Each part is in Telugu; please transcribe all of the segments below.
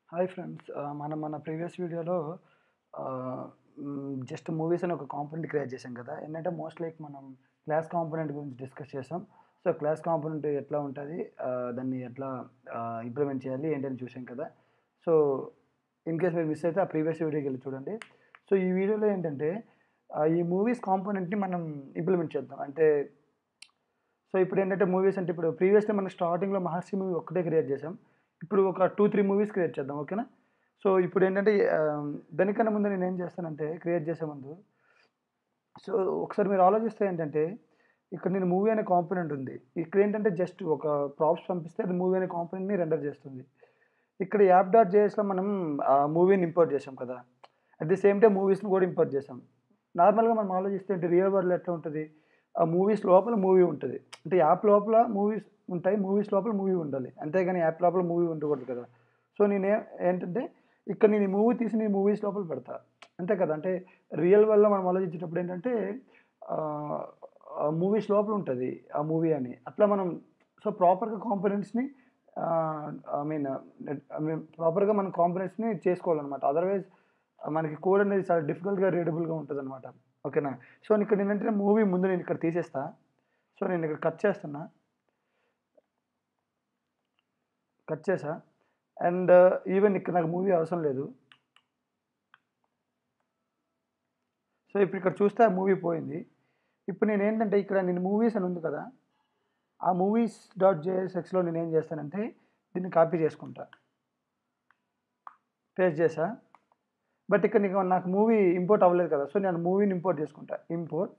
హాయ్ ఫ్రెండ్స్ మనం మన ప్రీవియస్ వీడియోలో జస్ట్ మూవీస్ అని ఒక కాంపోనెంట్ క్రియేట్ చేసాం కదా ఏంటంటే మోస్ట్ లైక్ మనం క్లాస్ కాంపోనెంట్ గురించి డిస్కస్ చేసాం సో క్లాస్ కాంపోనెంట్ ఎట్లా ఉంటుంది దాన్ని ఎట్లా ఇంప్లిమెంట్ చేయాలి ఏంటని చూసాం కదా సో ఇన్ కేస్ మీరు మిస్ అయితే ఆ ప్రీవియస్ వీడియోకి వెళ్ళి చూడండి సో ఈ వీడియోలో ఏంటంటే ఆ, ఈ మూవీస్ కాంపోనెంట్ని మనం ఇంప్లిమెంట్ చేద్దాం అంటే సో ఇప్పుడు ఏంటంటే మూవీస్ అంటే ఇప్పుడు ప్రీవియస్లీ మనం స్టార్టింగ్లో మహర్షి మూవీ ఒక్కటే క్రియేట్ చేసాం ఇప్పుడు ఒక టూ త్రీ మూవీస్ క్రియేట్ చేద్దాం ఓకేనా సో ఇప్పుడు ఏంటంటే ఆ, దానికన్నా ముందు నేను ఏం చేస్తానంటే క్రియేట్ చేసే ముందు సో ఒకసారి మీరు ఆలోచిస్తే ఏంటంటే ఇక్కడ నేను మూవీ అనే కాంపోనెంట్ ఉంది ఇక్కడ ఏంటంటే జస్ట్ ఒక ప్రాప్స్ పంపిస్తే అది మూవీ అనే కాంపోనెంట్ని రెండర్ చేస్తుంది ఇక్కడ యాప్ డాట్ జేఎస్లో మనం ఆ మూవీని ఇంపోర్ట్ చేసాం కదా అట్ ది సేమ్ టైం మూవీస్ని కూడా ఇంపోర్ట్ చేసాం నార్మల్గా మనం ఆలోచిస్తే అంటే రియల్ వరల్డ్ ఎట్లా ఉంటుంది ఆ మూవీస్ లోపల మూవీ ఉంటుంది అంటే యాప్ లోపల మూవీస్ ఉంటాయి మూవీస్ లోపల మూవీ ఉండాలి అంతేగాని యాప్ లోపల మూవీ ఉండకూడదు కదా సో నేనే ఏంటంటే ఇక్కడ నేను ఈ మూవీ తీసి నేను మూవీస్ లోపల పెడతా అంతే కదా అంటే రియల్ వల్ల మనం ఆలోచించేటప్పుడు ఏంటంటే మూవీస్ లోపల ఉంటుంది ఆ మూవీ అని అట్లా మనం సో ప్రాపర్గా కాంపోనెంట్స్ని ఐ మీన్ ఐ మీన్ ప్రాపర్గా మనం కాంపోనెంట్స్ని చేసుకోవాలన్నమాట అదర్వైజ్ మనకి కోడ్ అనేది చాలా డిఫికల్ట్గా రీడబుల్గా ఉంటుంది అనమాట ఓకేనా సో ఇక్కడ ఏంటంటే మూవీ ముందు నేను ఇక్కడ తీసేస్తా సో నేను ఇక్కడ కట్ చేస్తున్నా కట్ చేసా అండ్ ఈవెన్ ఇక్కడ నాకు మూవీ అవసరం లేదు సో ఇప్పుడు ఇక్కడ చూస్తే ఆ మూవీ పోయింది ఇప్పుడు నేను ఏంటంటే ఇక్కడ నేను మూవీస్ అని ఉంది కదా ఆ మూవీస్ డాట్ జేఎస్ఎక్స్లో నేను ఏం చేస్తానంటే దీన్ని కాపీ చేసుకుంటా పేస్ట్ చేసా బట్ ఇక్కడ నీకు నాకు మూవీ ఇంపోర్ట్ అవ్వలేదు కదా సో నేను మూవీని ఇంపోర్ట్ చేసుకుంటా ఇంపోర్ట్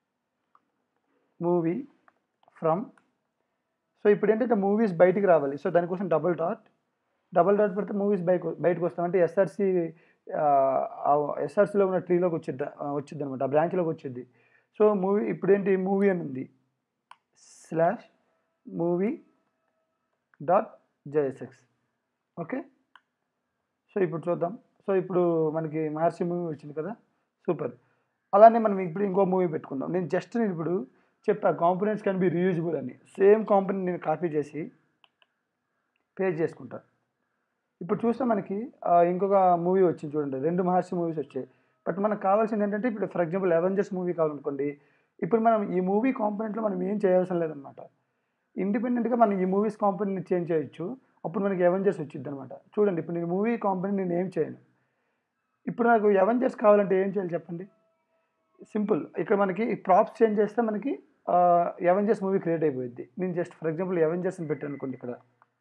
మూవీ ఫ్రమ్ సో ఇప్పుడు ఏంటంటే మూవీస్ బయటికి రావాలి సో దానికోసం డబుల్ డాట్ డబుల్ డాట్ పెడితే మూవీస్ బయట బయటకు వస్తాం అంటే ఎస్ఆర్సి ఎస్ఆర్సీలో ఉన్న ట్రీలోకి వచ్చిద్ది వచ్చింది అనమాట ఆ బ్రాంచ్లోకి వచ్చింది సో మూవీ ఇప్పుడు ఏంటి మూవీ అని ఉంది slash movie dot JSX okay so ఇప్పుడు చూద్దాం సో ఇప్పుడు మనకి మహర్షి మూవీ వచ్చింది కదా సూపర్ అలానే మనం ఇప్పుడు ఇంకో మూవీ పెట్టుకుందాం నేను జస్ట్ నేను ఇప్పుడు చెప్పా కాంపోనెంట్స్ కెన్ బి రీయూజబుల్ అని సేమ్ కాంపోనెంట్ నేను కాపీ చేసి పేజ్ చేసుకుంటా ఇప్పుడు చూస్తే మనకి ఆ, ఇంకొక మూవీ వచ్చింది చూడండి రెండు మహర్షి మూవీస్ వచ్చాయి బట్ మనకు కావాల్సింది ఏంటంటే ఇప్పుడు ఫర్ ఎగ్జాంపుల్ అవెంజర్స్ మూవీ కావాలనుకోండి ఇప్పుడు మనం ఈ మూవీ కాంపోనెంట్లో మనం ఏం చేయాల్సిన లేదనమాట ఇండిపెండెంట్గా మనం ఈ మూవీస్ కాంపోనెంట్ చేంజ్ చేయొచ్చు అప్పుడు మనకి అవెంజర్స్ వచ్చింది అనమాట చూడండి ఇప్పుడు నేను మూవీ కాంపోనెంట్ నేను ఏం చేయను ఇప్పుడు నాకు అవెంజర్స్ కావాలంటే ఏం చేయాలి చెప్పండి సింపుల్ ఇక్కడ మనకి ప్రాప్స్ చేంజ్ చేస్తే మనకి అవెంజర్స్ మూవీ క్రియేట్ అయిపోయింది నేను జస్ట్ ఫర్ ఎగ్జాంపుల్ అవెంజర్స్ని పెట్టాను అనుకోండి ఇక్కడ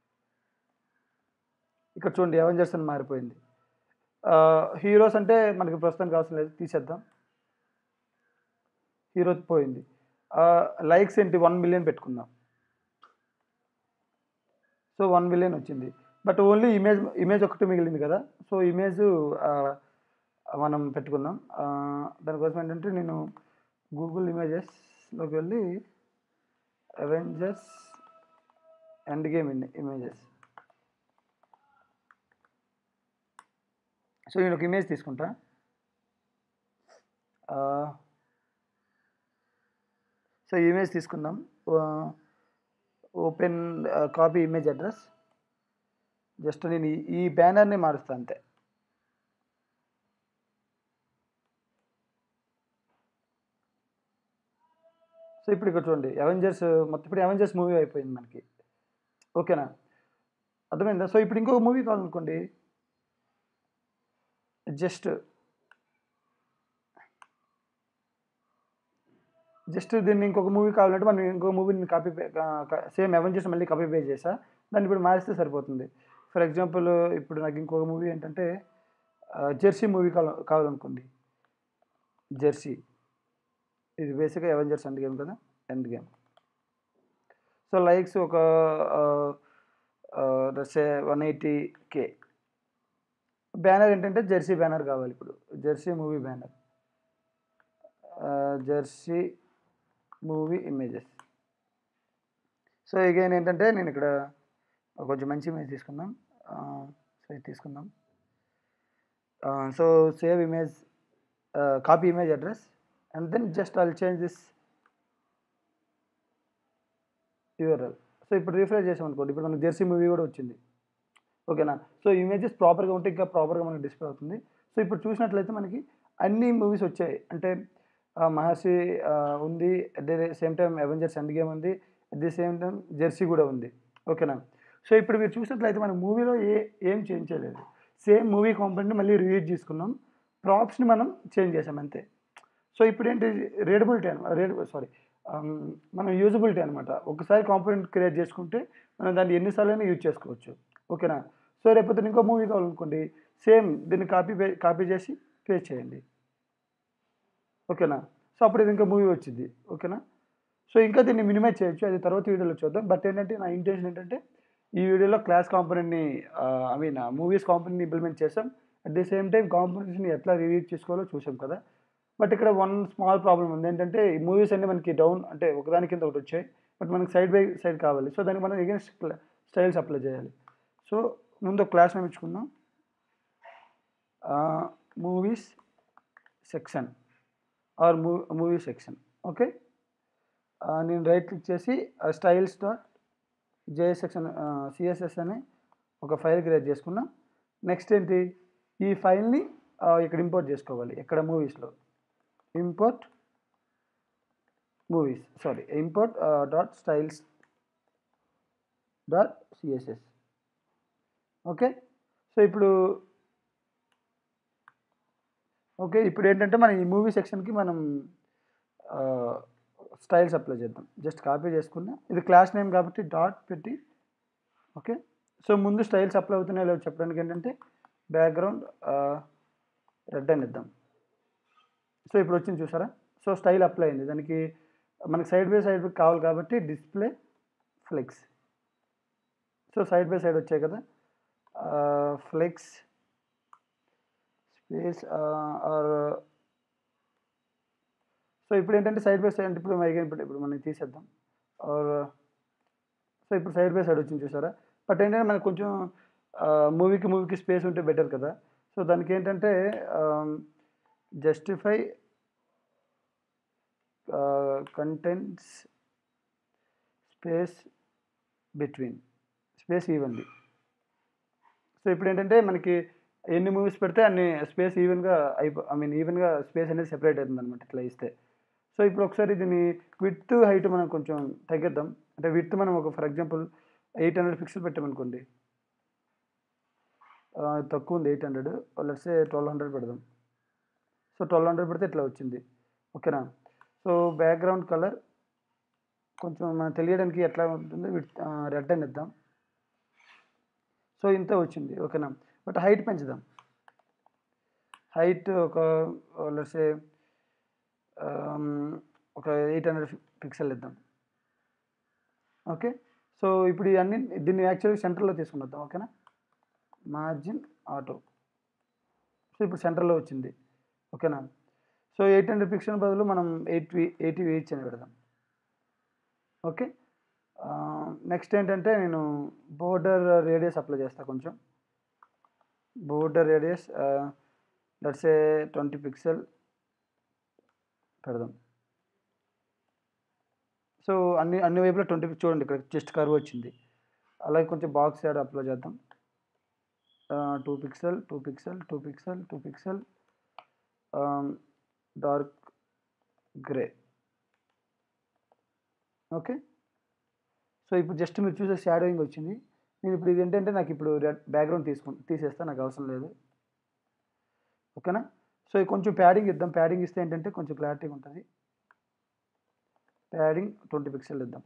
ఇక్కడ చూడండి అవెంజర్స్ అని మారిపోయింది హీరోస్ అంటే మనకి ప్రస్తుతానికి అవసరం లేదు తీసేద్దాం హీరో పోయింది లైక్స్ ఏంటి వన్ మిలియన్ పెట్టుకుందాం సో వన్ మిలియన్ వచ్చింది బట్ ఓన్లీ ఇమేజ్ ఇమేజ్ ఒకటి మిగిలింది కదా సో ఇమేజ్ మనం పెట్టుకుందాం ఆ, దానికోసం ఏంటంటే నేను గూగుల్ ఇమేజెస్లోకి వెళ్ళి Avengers Endgame images so నేను ఒక ఇమేజ్ తీసుకుంటా సో ఇమేజ్ తీసుకుందాం open copy image address just నేను ఈ- ఈ బ్యానర్ని మారుస్తా అంతే సో ఇప్పుడు ఇక్కడ చూడండి అవెంజర్స్ మొత్తం ఇప్పుడు అవెంజర్స్ మూవీ అయిపోయింది మనకి ఓకేనా అర్థమైందా సో ఇప్పుడు ఇంకొక మూవీ కావాలనుకోండి జస్ట్ జస్ట్ దీన్ని ఇంకొక మూవీ కావాలంటే మనం ఇంకొక మూవీని కాపీ సేమ్ అవెంజర్స్ మళ్ళీ కాపీ పే చేసా దాన్ని ఇప్పుడు మారిస్తే సరిపోతుంది ఫర్ ఎగ్జాంపుల్ ఇప్పుడు నాకు ఇంకొక మూవీ ఏంటంటే జెర్సీ మూవీ కావాలి కావాలనుకోండి జెర్సీ ఇది బేసిక్గా అవెంజర్స్ ఎండ్ గేమ్ కదా ఎండ్ గేమ్ సో లైక్స్ ఒక say one eighty K banner ఏంటంటే జెర్సీ బ్యానర్ కావాలి ఇప్పుడు Jersey movie banner Jersey movie images so again ఏంటంటే నేను ఇక్కడ కొంచెం మంచి ఇమేజ్ తీసుకుందాం సో ఇది తీసుకుందాం so save image copy image address and then just I'll change this URL so ఇప్పుడు రీఫ్రెష్ చేసాం అనుకోండి ఇప్పుడు మనకు జెర్సీ మూవీ కూడా వచ్చింది ఓకేనా సో ఇమేజెస్ ప్రాపర్గా ఉంటే ఇంకా ప్రాపర్గా మనకి డిస్ప్లే అవుతుంది సో ఇప్పుడు చూసినట్లయితే మనకి అన్ని మూవీస్ వచ్చాయి అంటే ఆ, మహర్షి ఆ, ఉంది at the same time Avengers Endgame ఉంది at the same time Jersey కూడా ఉంది ఓకేనా సో ఇప్పుడు మీరు చూసినట్లయితే మన మూవీలో ఏ ఏం చేంజ్ చేయలేదు సేమ్ మూవీ కాంపౌండ్ని మళ్ళీ రీయూజ్ చేసుకున్నాం ప్రాప్స్ని మనం చేంజ్ చేసాం అంతే సో ఇప్పుడు ఏంటి రేడబిలిటీ అనమాట రేడ్ సారీ మనం యూజబిలిటీ అనమాట ఒకసారి కాంపోనెంట్ క్రియేట్ చేసుకుంటే మనం దాన్ని ఎన్నిసార్లు అయినా యూజ్ చేసుకోవచ్చు ఓకేనా సో రేపొద్దు ఇంకో మూవీ కావాలనుకోండి సేమ్ దీన్ని కాపీ కాపీ చేసి పేస్ట్ చేయండి ఓకేనా సో అప్పుడు ఇది ఇంకా మూవీ వచ్చింది ఓకేనా సో ఇంకా దీన్ని మినిమైజ్ చేయొచ్చు అది తర్వాత వీడియోలో చూద్దాం బట్ ఏంటంటే నా ఇంటెన్షన్ ఏంటంటే ఈ వీడియోలో క్లాస్ కాంపోనెంట్ని ఐ మీన్ మూవీస్ కాంపోనెంట్ని ఇంప్లిమెంట్ చేసాం అట్ ది సేమ్ టైం కాంపోనెంట్స్ని ఎట్లా రివ్యూ చేసుకోవాలో చూసాం కదా బట్ ఇక్కడ వన్ స్మాల్ ప్రాబ్లం ఉంది ఏంటంటే ఈ మూవీస్ అన్ని మనకి డౌన్ అంటే ఒకదాని కింద ఒకటి వచ్చాయి బట్ మనకి సైడ్ బై సైడ్ కావాలి సో దానికి మనం ఎగెన్స్ట్ స్టైల్స్ అప్లై చేయాలి సో ముందు ఒక క్లాస్ నేమ్ ఇచ్చుకుందాం movies section or movie section okay నేను రైట్ క్లిక్ చేసి స్టైల్స్ డాట్ జేఎస్ఎక్స్ అని సిఎస్ఎస్ అని ఒక ఫైల్ క్రియేట్ చేసుకున్నా నెక్స్ట్ ఏంటి ఈ ఫైల్ని ఇక్కడ ఇంపోర్ట్ చేసుకోవాలి ఇక్కడ మూవీస్లో import movies sorry import dot styles dot CSS okay so ఇప్పుడు ఓకే ఇప్పుడు ఏంటంటే మనం ఈ మూవీ సెక్షన్కి మనం స్టైల్స్ అప్లై చేద్దాం జస్ట్ కాపీ చేసుకున్నా ఇది క్లాస్ నేమ్ కాబట్టి డాట్ పెట్టి ఓకే సో ముందు స్టైల్స్ అప్లై అవుతున్నాయో లేవో చెప్పడానికి ఏంటంటే బ్యాక్గ్రౌండ్ రెడ్ అని ఇద్దాం సో ఇప్పుడు వచ్చింది చూసారా సో స్టైల్ అప్లై అయింది దానికి మనకి సైడ్ బై సైడ్ కావాలి కాబట్టి display flex so side by side వచ్చాయి కదా ఫ్లెక్స్ స్పేస్ ఆర్ సో ఇప్పుడు ఏంటంటే సైడ్ బై సైడ్ ఇప్పుడు మైగా ఇప్పుడు ఇప్పుడు మనం తీసేద్దాం ఆర్ సో ఇప్పుడు సైడ్ బై సైడ్ వచ్చింది చూసారా బట్ ఏంటంటే మనకు కొంచెం మూవీకి మూవీకి స్పేస్ ఉంటే బెటర్ కదా సో దానికి ఏంటంటే justify contents space between space evenly so ఇప్పుడు ఏంటంటే మనకి ఎన్ని మూవీస్ పెడితే అన్ని స్పేస్ ఈవెన్గా అయిపో ఐ మీన్ ఈవెన్గా స్పేస్ అనేది సెపరేట్ అవుతుంది అనమాట ఇట్లా ఇస్తే సో ఇప్పుడు ఒకసారి దీన్ని విత్ హైట్ మనం కొంచెం తగ్గిద్దాం అంటే విత్ మనం ఒక for example eight hundred pixel పెట్టామనుకోండి ఆ, తక్కువ ఉంది eight hundred let's say twelve hundred పెడదాం సో ట్వెల్వ్ హండ్రెడ్ పెడితే ఇట్లా వచ్చింది ఓకేనా సో బ్యాక్గ్రౌండ్ కలర్ కొంచెం మనం తెలియడానికి ఎట్లా ఉంటుంది రెడ్ అని ఇద్దాం సో ఇంత వచ్చింది ఓకేనా బట్ హైట్ పెంచుదాం హైట్ ఒక లెట్సే ఒక ఎయిట్ హండ్రెడ్ పిక్సెల్ ఇద్దాం ఓకే సో ఇప్పుడు ఇవన్నీ దీన్ని యాక్చువల్గా సెంటర్లో తీసుకుని వద్దాం ఓకేనా మార్జిన్ ఆటో సో ఇప్పుడు సెంటర్లో వచ్చింది ఓకేనా సో ఎయిట్ హండ్రెడ్ పిక్సెల్ బదులు మనం ఎయిట్ ఎయిటీ ఎయిట్స్ అని పెడదాం ఓకే నెక్స్ట్ ఏంటంటే నేను బోర్డర్ రేడియస్ అప్లై చేస్తా కొంచెం border radius that's a twenty pixel పెడదాం సో అన్ని అన్ని వైపులా ట్వంటీ చూడండి ఇక్కడ జస్ట్ కర్వ్ వచ్చింది అలాగే కొంచెం బాక్స్ యాడ్ అప్లై చేద్దాం two pixel two pixel two pixel two pixel dark grey okay so ఇప్పుడు జస్ట్ మీరు చూసే షాడోయింగ్ వచ్చింది నేను ఇప్పుడు ఇది ఏంటంటే నాకు ఇప్పుడు రెడ్ బ్యాక్గ్రౌండ్ తీసుకు తీసేస్తా నాకు అవసరం లేదు ఓకేనా సో ఇది కొంచెం ప్యాడింగ్ ఇద్దాం ప్యాడింగ్ ఇస్తే ఏంటంటే కొంచెం క్లారిటీగా ఉంటుంది ప్యాడింగ్ ట్వంటీ పిక్సెల్ ఇద్దాం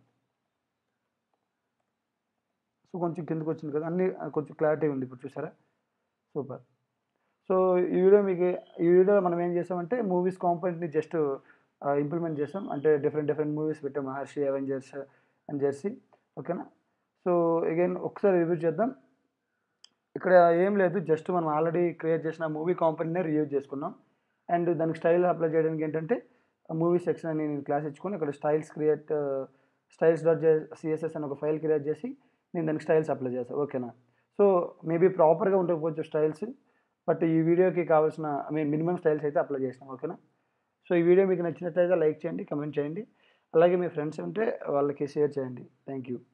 సో కొంచెం కిందకు వచ్చింది కదా అన్ని కొంచెం క్లారిటీ ఉంది ఇప్పుడు చూసారా సూపర్ సో ఈ వీడియో మీకు ఈ వీడియోలో మనం ఏం చేసామంటే మూవీస్ కాంపోనెంట్ని జస్ట్ ఇంప్లిమెంట్ చేసాం అంటే డిఫరెంట్ డిఫరెంట్ మూవీస్ పెట్టాం మహర్షి అవెంజర్స్ అండ్ జెర్సీ ఓకేనా సో అగైన్ ఒకసారి రివ్యూ చేద్దాం ఇక్కడ ఏం లేదు జస్ట్ మనం ఆల్రెడీ క్రియేట్ చేసిన మూవీ కాంపోనెంట్నే రివ్యూ చేసుకున్నాం అండ్ దానికి స్టైల్ అప్లై చేయడానికి ఏంటంటే మూవీ సెక్షన్ అని నేను క్లాస్ ఇచ్చుకొని ఇక్కడ styles create styles dot CSS అని ఒక ఫైల్ క్రియేట్ చేసి నేను దానికి స్టైల్స్ అప్లై చేస్తాను ఓకేనా సో మేబీ ప్రాపర్గా ఉండకపోవచ్చు స్టైల్స్ బట్ ఈ వీడియోకి కావాల్సిన ఐ మీన్ మినిమం స్టైల్స్ అయితే అప్లై చేసినాం ఓకేనా సో ఈ వీడియో మీకు నచ్చినట్లయితే లైక్ చేయండి కమెంట్ చేయండి అలాగే మీ ఫ్రెండ్స్ ఉంటే వాళ్ళకి షేర్ చేయండి థ్యాంక్ యూ